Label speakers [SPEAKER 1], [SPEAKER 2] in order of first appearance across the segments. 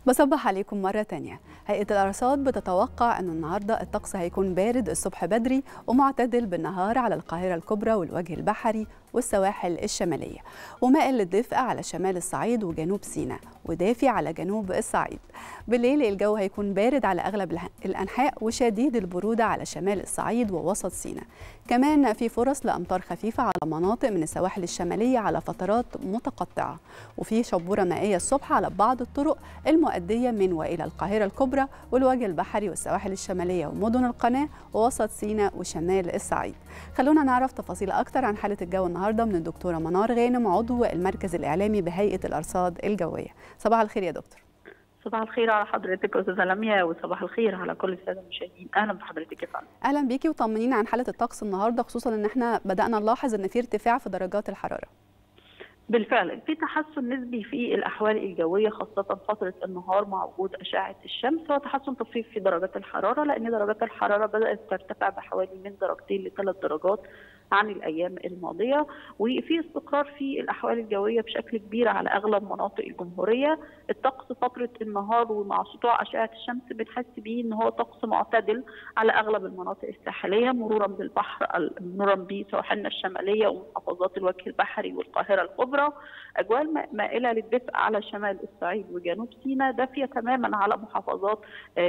[SPEAKER 1] بصبح عليكم مرة تانية هيئة الأرصاد بتتوقع أن النهاردة الطقس هيكون بارد الصبح بدري ومعتدل بالنهار على القاهرة الكبرى والوجه البحري والسواحل الشمالية ومائل للدفء على شمال الصعيد وجنوب سيناء ودافي على جنوب الصعيد بالليل الجو هيكون بارد على أغلب الأنحاء وشديد البرودة على شمال الصعيد ووسط سيناء كمان في فرص لأمطار خفيفة على مناطق من السواحل الشمالية على فترات متقطعة وفي شبورة مائية الصبح على بعض الطرق المؤدية من وإلى القاهرة الكبرى والوجه البحري والسواحل الشمالية ومدن القناة ووسط سيناء وشمال الصعيد خلونا نعرف تفاصيل أكتر عن حالة الجو النهاردة من الدكتورة منار غانم عضو المركز الإعلامي بهيئة الأرصاد الجوية صباح الخير يا دكتور
[SPEAKER 2] صباح الخير على حضرتك استاذه لميا وصباح الخير على كل الساده المشاهدين اهلا بحضرتك يا فندم
[SPEAKER 1] اهلا بيكي وطمنينا عن حاله الطقس النهارده خصوصا ان احنا بدانا نلاحظ ان في ارتفاع في درجات الحراره
[SPEAKER 2] بالفعل في تحسن نسبي في الاحوال الجويه خاصه فتره النهار مع وجود اشعه الشمس وتحسن طفيف في درجات الحراره لان درجات الحراره بدات ترتفع بحوالي من درجتين لثلاث درجات عن الايام الماضيه وفي استقرار في الاحوال الجويه بشكل كبير على اغلب مناطق الجمهوريه الطقس فتره النهار ومع سطوع اشعه الشمس بنحس بيه ان هو طقس معتدل على اغلب المناطق الساحليه مرورا بالبحر مرورا بسواحلنا الشماليه ومحافظات الوجه البحري والقاهره الكبرى اجواء مائله للدفء على شمال الصعيد وجنوب سيناء دافيه تماما على محافظات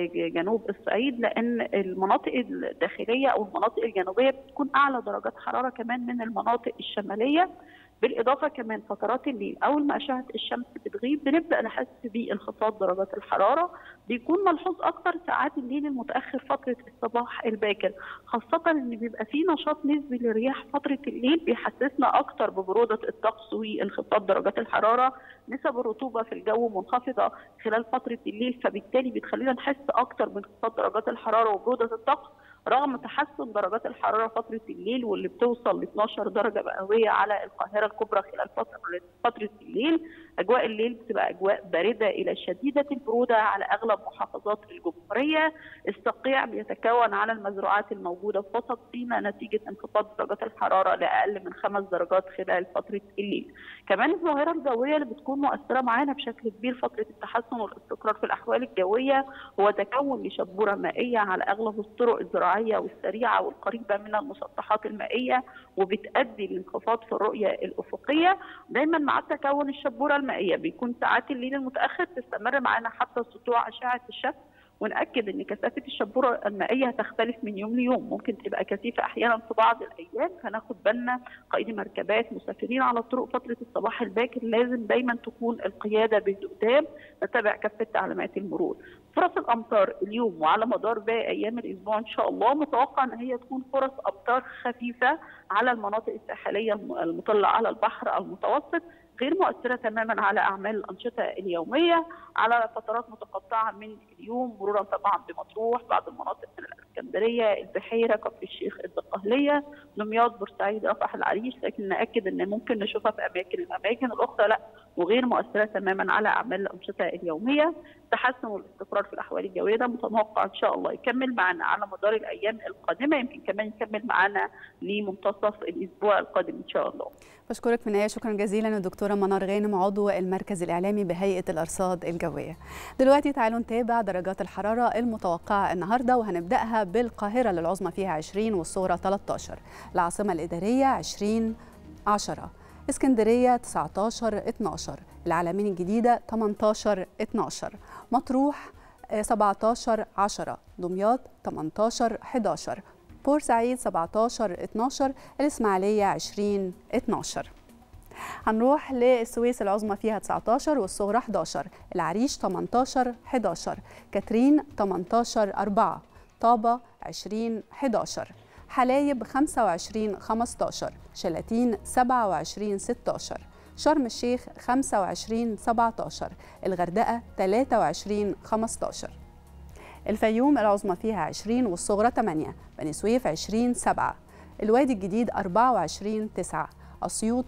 [SPEAKER 2] جنوب الصعيد لان المناطق الداخليه او المناطق الجنوبيه بتكون اعلى درجات حراره كمان من المناطق الشماليه بالاضافه كمان فترات الليل اول ما اشعه الشمس بتغيب بنبدا نحس بانخفاض درجات الحراره بيكون ملحوظ اكتر ساعات الليل المتاخر فتره الصباح الباكر خاصه ان بيبقى في نشاط نسبي للرياح فتره الليل بيحسسنا اكتر ببروده الطقس وانخفاض درجات الحراره نسب الرطوبه في الجو منخفضه خلال فتره الليل فبالتالي بتخلينا نحس اكتر بانخفاض درجات الحراره وبروده الطقس رغم تحسن درجات الحراره فتره الليل واللي بتوصل ل 12 درجه مئويه على القاهره الكبرى خلال فتره فتره الليل اجواء الليل بتبقى اجواء بارده الى شديده البروده على اغلب محافظات الجمهوريه الصقيع بيتكون على المزروعات الموجوده في وسط سيناء نتيجه انخفاض درجات الحراره لاقل من خمس درجات خلال فتره الليل كمان الظاهره الجويه اللي بتكون مؤثره معانا بشكل كبير فتره التحسن والاستقرار في الاحوال الجويه هو تكون لشبوره مائيه على اغلب الطرق الزراعيه والسريعه والقريبه من المسطحات المائيه وبتؤدي لانخفاض في الرؤيه الافقيه دايما مع تكون الشبوره المائيه بيكون ساعات الليل المتاخر تستمر معانا حتى سطوع اشعه الشمس ونأكد ان كثافه الشبوره المائيه هتختلف من يوم ليوم ممكن تبقى كثيفه احيانا في بعض الايام فناخد بالنا قائدي مركبات مسافرين على الطرق فتره الصباح الباكر لازم دايما تكون القياده بهدوء نتابع كافه تعليمات المرور فرص الامطار اليوم وعلى مدار باقي ايام الاسبوع ان شاء الله متوقع ان هي تكون فرص امطار خفيفه على المناطق الساحليه المطله على البحر المتوسط غير مؤثره تماما على اعمال الانشطه اليوميه على فترات متقطعه من اليوم مرورا طبعا بمطروح بعض المناطق من الاسكندريه البحيره كفر الشيخ الدقهليه دمياط بورسعيد رفح العريش لكن ناكد ان ممكن نشوفها في اماكن الاماكن الاخرى لا وغير مؤثره تماما على اعمال الانشطه اليوميه التحسن والاستقرار في الاحوال الجويه ده متوقع ان شاء الله يكمل معنا على مدار الايام القادمه يمكن كمان يكمل معنا لمنتصف الاسبوع القادم ان شاء الله
[SPEAKER 1] بشكرك في النهايه شكرا جزيلا الدكتوره منار غانم عضو المركز الاعلامي بهيئه الارصاد الجويه دلوقتي تعالوا نتابع درجات الحراره المتوقعه النهارده وهنبداها بالقاهره للعظمى فيها 20 والصغرى 13 العاصمه الاداريه 20 10 اسكندريه 19 12 العلمين الجديده 18 12 مطروح 17 10 دمياط 18 11 بورسعيد 17 12 الإسماعيلية 20 12 هنروح للسويس العظمى فيها 19 والصغرى 11 العريش 18 11 كاترين 18 4 طابة 20 11 حلايب 25 15 شلاتين 27 16 شرم الشيخ 25 17 الغردقة 23 15 الفيوم العظمى فيها 20 والصغرى 8 بني سويف 20 7 الوادي الجديد 24 9 أسيوط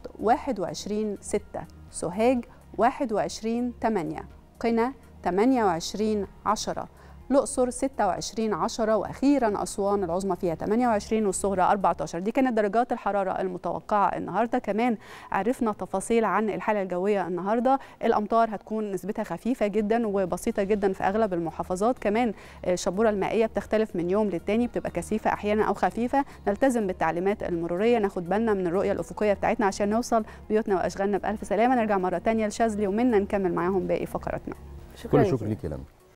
[SPEAKER 1] 21 6 سوهاج 21 8 قنا 28 10 الأقصر 26 10 وأخيرا أسوان العظمى فيها 28 والصغرى 14 دي كانت درجات الحرارة المتوقعة النهاردة كمان عرفنا تفاصيل عن الحالة الجوية النهاردة الأمطار هتكون نسبتها خفيفة جدا وبسيطة جدا في أغلب المحافظات كمان الشبورة المائية بتختلف من يوم للتاني بتبقى كثيفة أحيانا أو خفيفة نلتزم بالتعليمات المرورية ناخد بالنا من الرؤية الأفقية بتاعتنا عشان نوصل بيوتنا وأشغالنا بألف سلامة نرجع مرة تانية لشاذلي ومنا نكمل معاهم باقي فقراتنا
[SPEAKER 3] كل شكر ليك يا لمى